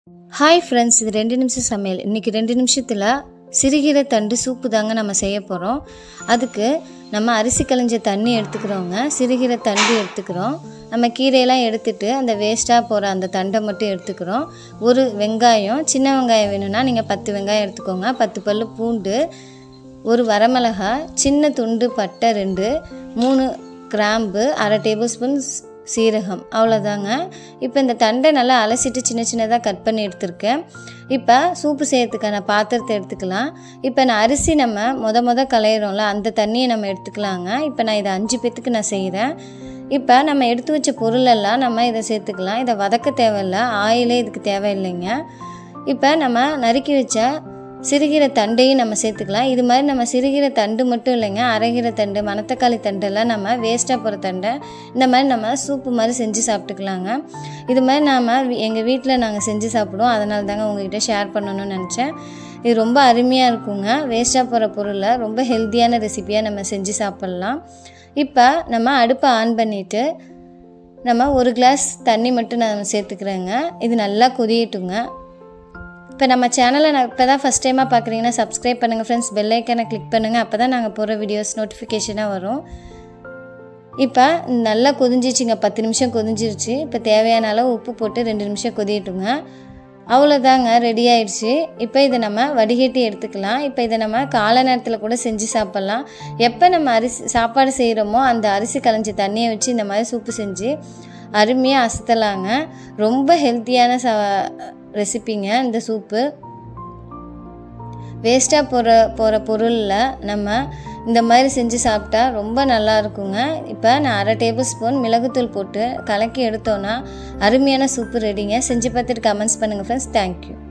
hi friends இது ரெண்டு நிமிஷம் சமையல் இன்றைக்கி ரெண்டு நிமிஷத்தில் சிறுகீரை தண்டு சூப்பு தாங்க நம்ம செய்ய போகிறோம் அதுக்கு நம்ம அரிசி களைஞ்ச தண்ணி எடுத்துக்கிறோங்க சிறுகீரை தண்டு எடுத்துக்கிறோம் நம்ம கீரையெல்லாம் எடுத்துட்டு அந்த வேஸ்ட்டாக போகிற அந்த தண்டை மட்டும் எடுத்துக்கிறோம் ஒரு வெங்காயம் சின்ன வெங்காயம் வேணும்னா நீங்கள் பத்து வெங்காயம் எடுத்துக்கோங்க பத்து பல்லு பூண்டு ஒரு வரமிளகா சின்ன துண்டு பட்டை ரெண்டு மூணு கிராம்பு அரை டேபிள் ஸ்பூன் சீரகம் அவ்வளோதாங்க இப்போ இந்த தண்டை நல்லா அலசிட்டு சின்ன சின்னதாக கட் பண்ணி எடுத்திருக்கேன் இப்போ சூப்பு செய்யறதுக்கான பாத்திரத்தை எடுத்துக்கலாம் இப்போ நான் அரிசி நம்ம மொத மொத களையிறோம்ல அந்த தண்ணியை நம்ம எடுத்துக்கலாங்க இப்போ நான் இதை அஞ்சு பேத்துக்கு நான் செய்கிறேன் இப்போ நம்ம எடுத்து வச்ச பொருளெல்லாம் நம்ம இதை சேர்த்துக்கலாம் இதை வதக்க தேவையில்ல ஆயிலே இதுக்கு தேவையில்லைங்க இப்போ நம்ம நறுக்கி வச்ச சிறுகீரை தண்டையும் நம்ம சேர்த்துக்கலாம் இது மாதிரி நம்ம சிறுகீரை தண்டு மட்டும் இல்லைங்க அரைகீரை தண்டு மணத்தக்காளி தண்டெல்லாம் நம்ம வேஸ்ட்டாக போகிற தண்டை இந்த மாதிரி நம்ம சூப்பு மாதிரி செஞ்சு சாப்பிட்டுக்கலாங்க இது மாதிரி நாம் எங்கள் வீட்டில் நாங்கள் செஞ்சு சாப்பிடுவோம் அதனால தாங்க உங்ககிட்ட ஷேர் பண்ணணும்னு நினச்சேன் இது ரொம்ப அருமையாக இருக்குங்க வேஸ்ட்டாக போகிற பொருளை ரொம்ப ஹெல்த்தியான ரெசிபியாக நம்ம செஞ்சு சாப்பிட்லாம் இப்போ நம்ம அடுப்பை ஆன் பண்ணிவிட்டு நம்ம ஒரு கிளாஸ் தண்ணி மட்டும் நான் சேர்த்துக்கிறேங்க இது நல்லா கொதியட்டுங்க இப்போ நம்ம சேனலை நான் இப்போ தான் ஃபஸ்ட் டைமாக பார்க்குறீங்கன்னா சப்ஸ்கிரைப் பண்ணுங்கள் ஃப்ரெண்ட்ஸ் பெல் ஐக்கனை கிளிக் பண்ணுங்கள் அப்போ தான் நாங்கள் போகிற வீடியோஸ் நோட்டிஃபிகேஷனாக வரும் இப்போ நல்லா கொதிஞ்சிச்சுங்க பத்து நிமிஷம் கொதிஞ்சிருச்சு இப்போ தேவையான அளவு உப்பு போட்டு ரெண்டு நிமிஷம் கொதியட்டுங்க அவ்வளோதாங்க ரெடி ஆயிடுச்சு இப்போ இதை நம்ம வடிகட்டி எடுத்துக்கலாம் இப்போ இதை நம்ம காலை நேரத்தில் கூட செஞ்சு சாப்பிட்லாம் எப்போ நம்ம அரிசி சாப்பாடு செய்கிறோமோ அந்த அரிசி களைஞ்ச தண்ணியை வச்சு இந்த மாதிரி சூப்பு செஞ்சு அருமையாக அசத்தலாங்க ரொம்ப ஹெல்த்தியான ச ரெசிபிங்க இந்த சூப்பு வேஸ்ட்டாக போகிற போகிற பொருளில் நம்ம இந்த மாதிரி செஞ்சு சாப்பிட்டா ரொம்ப நல்லா இருக்குங்க இப்போ நான் அரை டேபிள் ஸ்பூன் மிளகுத்தூள் போட்டு கலக்கி எடுத்தோன்னா அருமையான சூப்பு ரெடிங்க செஞ்சு பார்த்துட்டு கமெண்ட்ஸ் பண்ணுங்கள் ஃப்ரெண்ட்ஸ் தேங்க்யூ